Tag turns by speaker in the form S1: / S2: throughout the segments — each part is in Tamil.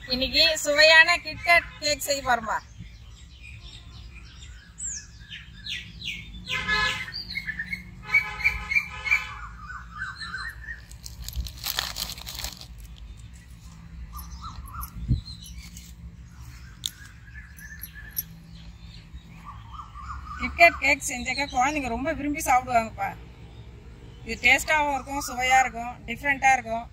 S1: இன்னைக்கு சுவையான கிட்கட் கேக் செய்ய போறோம்பா கிட்கட் கேக் செஞ்சாக்கா குழந்தைங்க ரொம்ப விரும்பி சாப்பிடுவாங்கப்பா இது டேஸ்டாகவும் இருக்கும் சுவையாக இருக்கும் டிஃப்ரெண்ட்டாக இருக்கும்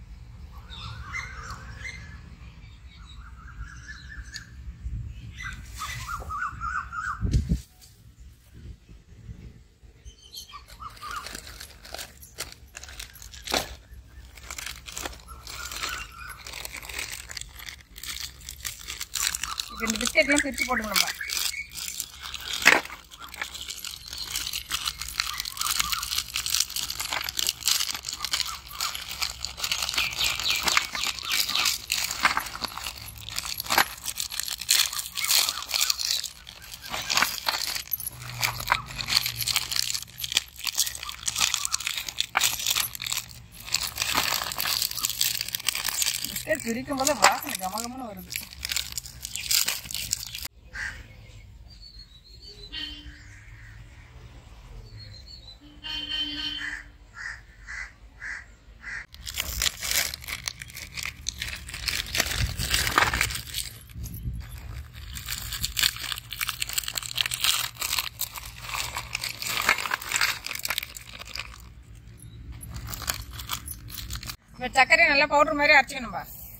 S1: இப்போ இந்த பிஸ்கெட்லாம் பிரித்து போட்டுக்கணும்பா பிஸ்கெட் பிரிக்கும் போது வாசனை கமகமன்னு வருது இப்போ சர்க்கரையை நல்லா பவுடர் மாதிரி அரைச்சிக்கணும்பா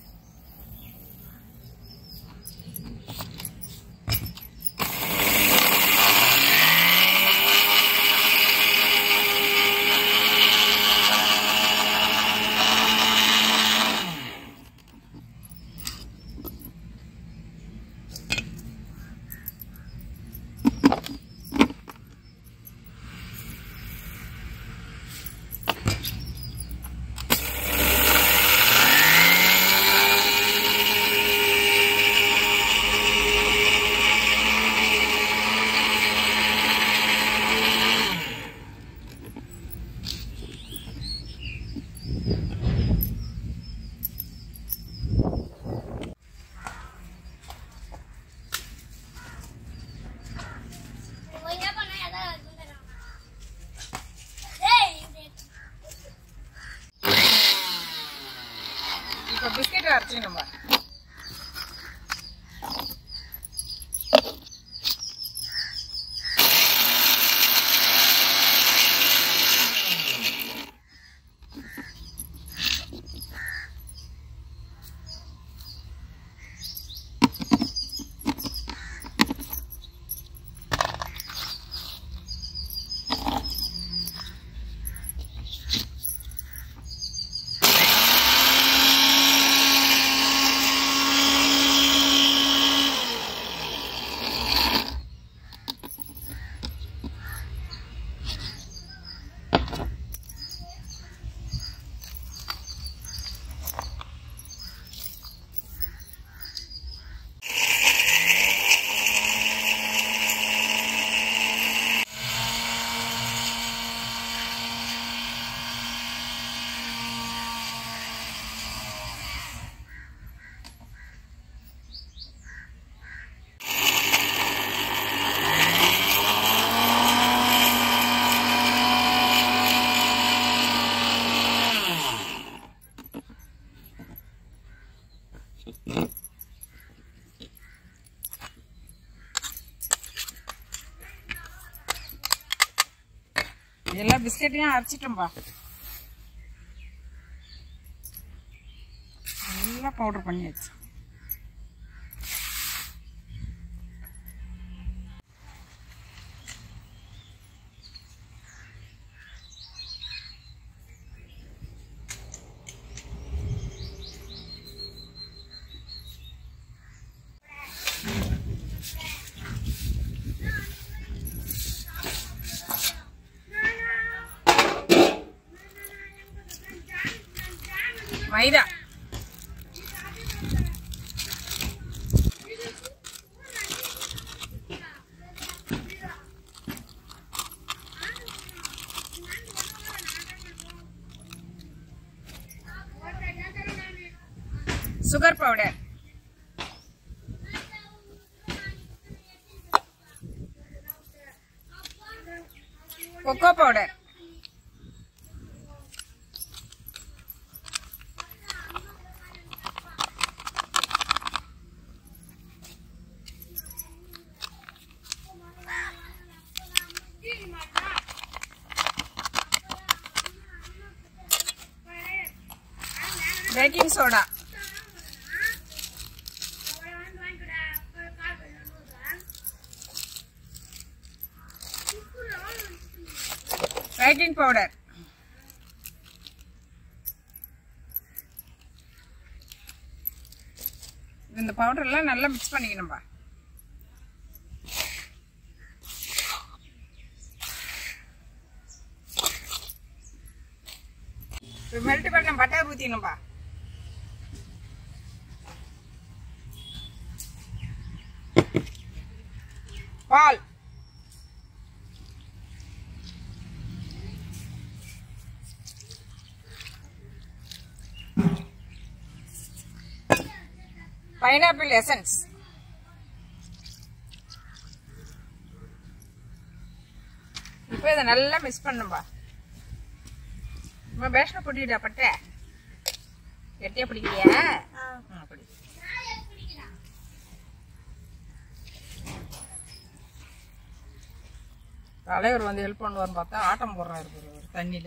S1: இப்போ பிஸ்கெட் அரைச்சிக்கணும்பா எல்லா பிஸ்கெட்டையும் அரைச்சிட்டோம்பா நல்லா பவுடர் பண்ணியாச்சு maida sugar powder cocoa powder baking soda baking powder இந்த பவுடர் எல்லாம் நல்லா மிக்ஸ் பண்ணிக்கணும்பா மெல்ட் பண்ண பட்டர் ஊற்றிக்கணும்பா பால் பைனாப்பிள் எசன்ஸ் இப்போ இதை நல்லா மிக்ஸ் பண்ணும்பா இப்போ பேஷனை பிடிக்கிட்டா பட்ட கெட்டியா பிடிக்கலையா ஆ, பிடி தலைவர் வந்து ஹெல்ப் பண்ணுவார்னு பார்த்தா ஆட்டம் போடுறாரு பாரு ஒரு தண்ணியில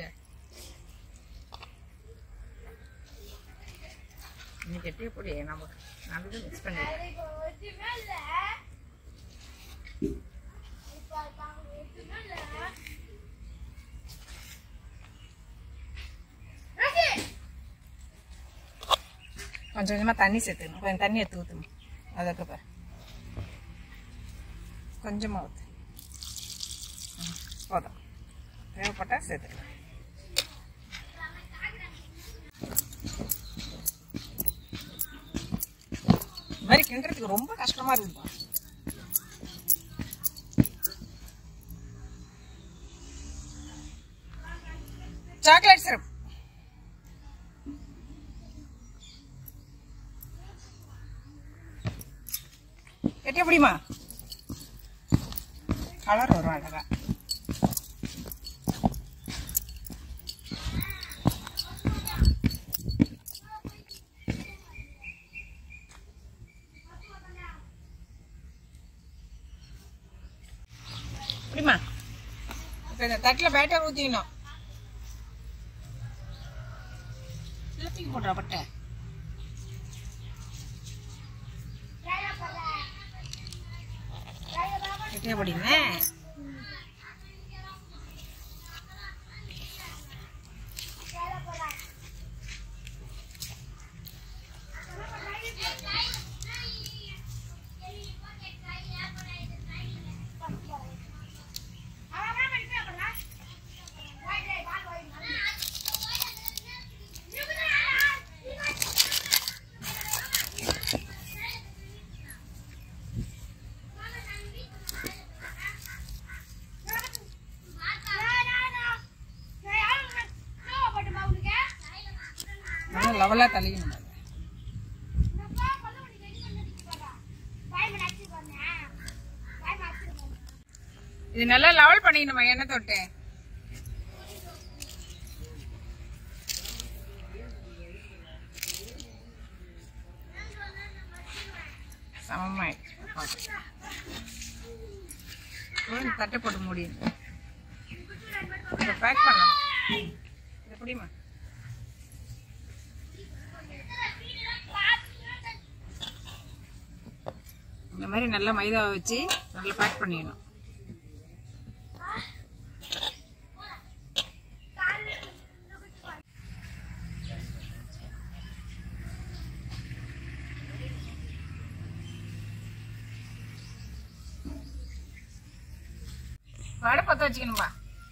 S1: இன்னைக்கு கெட்டிய பொடி நம்ம நல்லா மிக்ஸ் பண்ணி கொஞ்சம் கொஞ்சமா தண்ணி சேர்த்துக்கணும் கொஞ்சம் தண்ணி எடுத்து ஊற்றணும் அதுக்கு பாரு கொஞ்சமா ஊற்று போதும் தேவைப்பட்டா சேர்த்துக்கலாம் இந்த மாதிரி கிண்டுறதுக்கு ரொம்ப கஷ்டமா இருக்குப்பா சாக்லேட் சிரப் எட்டி எப்படிமா கலர் வரும் அழகா எப்படிமா இப்போ இந்த தட்டில் பேட்டர் ஊற்றிக்கணும் தூக்கி போடுறா பட்டை கெட்டியா படிங்க நல்லா லெவலாக தள்ளிக்கணும் பாரு. இது நல்லா லெவல் பண்ணிக்கணுமா எண்ணெய் தொட்டு சமமாயிடுச்சு இந்த தட்டை போட்டு முடியும் இப்போ பேக் பண்ணணும் இது எப்படிமா இந்த மாதிரி நல்லா மைதாவை வச்சு நல்லா பேக் பண்ணிடணும் வடை பற்ற வச்சுக்கணும்பா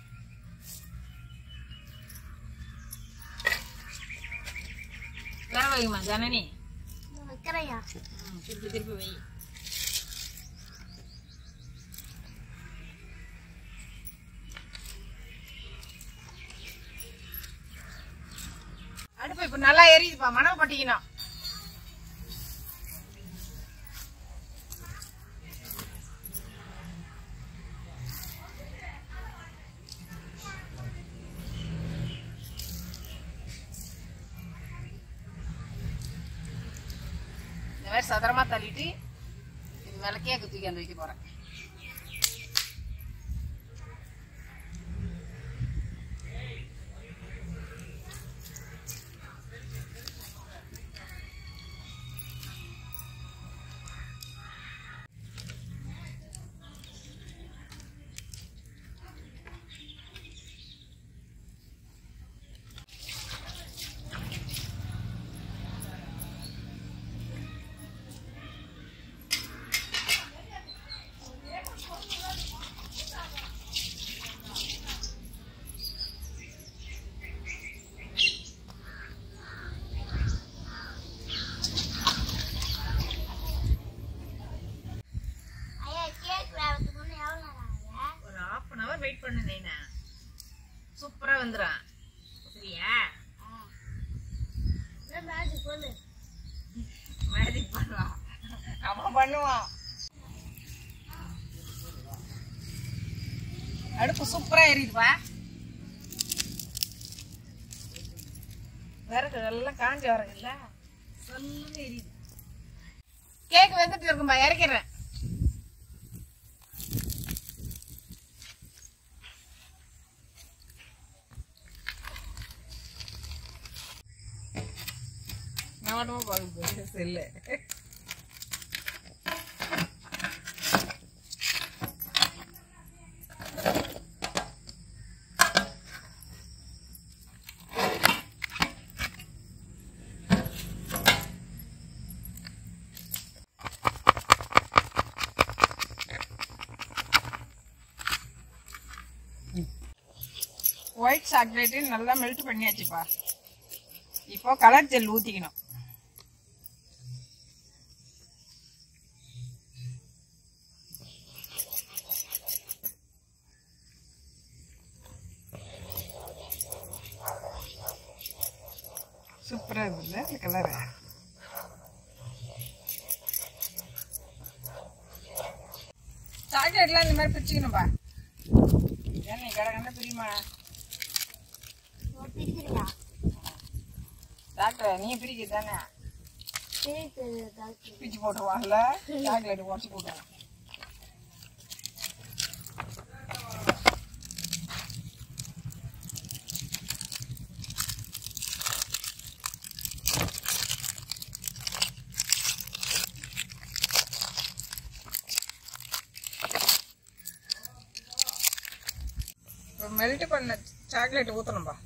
S1: வேற வைமா ஜனனி
S2: வைக்கிறையா
S1: ம், திருப்பி திருப்பி வை அடுப்பு இப்ப நல்லா எரியுதுப்பா மணவு பட்டிக்கணும் மாதிரி சதுரமா தள்ளிட்டு இது மேல கேக்கு தூக்கி அந்த வைக்க போறேன்
S2: ஐயா கேக் வரதுக்கு முன்ன எவ்வளோ நேரம் ஆகுது
S1: ஒரு ஹாஃப் அன் ஹவர் வெயிட் பண்ணு நைனா சூப்பரா வந்துடும் சரியா
S2: மேஜிக் பண்ணு
S1: மேஜிக் பண்ணுவான் அவன் பண்ணுவான் அடுப்பு சூப்பரா எரியுதுப்பா விறகு எல்லாம் காஞ்ச விறகு இல்ல சொல்லுன்னு எரியுது கேக் வெந்துட்டு இருக்கும்பா இறக்கிறேன் நான் மட்டுமா பார்க்க போறேன் செல்லு ஒயிட் சாக்லேட்டு நல்லா மெல்ட் பண்ணியாச்சுப்பா இப்போ கலர் ஜெல் ஊற்றிக்கணும் சூப்பராக இருக்குல்ல இந்த கலரு சாக்லேட்லாம் இந்த மாதிரி பிரிச்சுக்கணும்பா ஏன் நீ கடை கண்ட பிரியுமா
S2: பிரிக்கிறீங்களா
S1: டாக்டர் நீ பிரிக்க தானே
S2: பிரிக்கிறது டாக்டர்
S1: பிச்சு போட்டுருவாங்கல்ல சாக்லேட் உடச்சு போட்டுருவாங்க மெல்ட் பண்ண சாக்லேட் ஊற்றணும்பா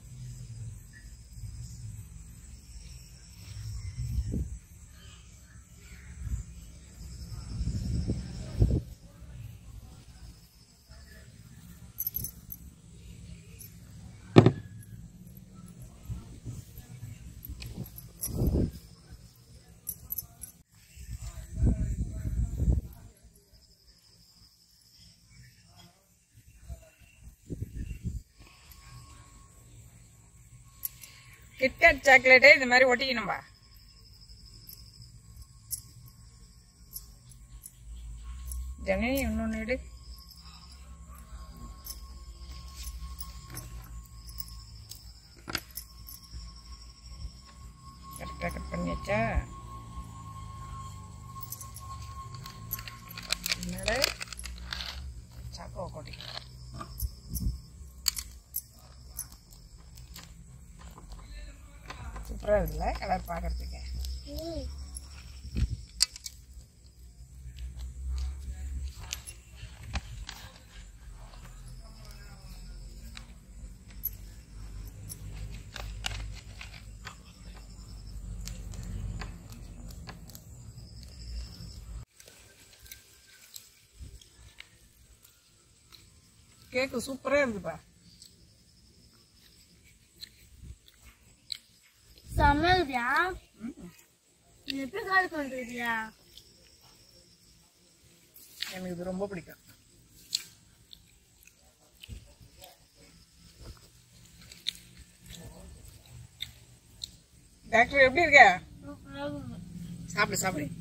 S1: கிட்கேட் சாக்லேட்டே இந்த மாதிரி ஒட்டிக்கணும்பா ஜனனி இன்னொன்று எடு கரெக்டாக கட் பண்ணியாச்சா என்னோட சாக்கோ கொட்டிக்கலாம் சூப்பராக இருக்குல்ல கலர் பார்க்கறதுக்கு
S2: ம்
S1: கேக்கு சூப்பராக இருக்குப்பா
S2: செம்மதியா
S1: ம்.
S2: நீ எப்படி கால் பண்றியா
S1: எனக்கு இது ரொம்ப பிடிக்கும் டாக்டர் எப்படி இருக்க சாப்பிடு சாப்பிடு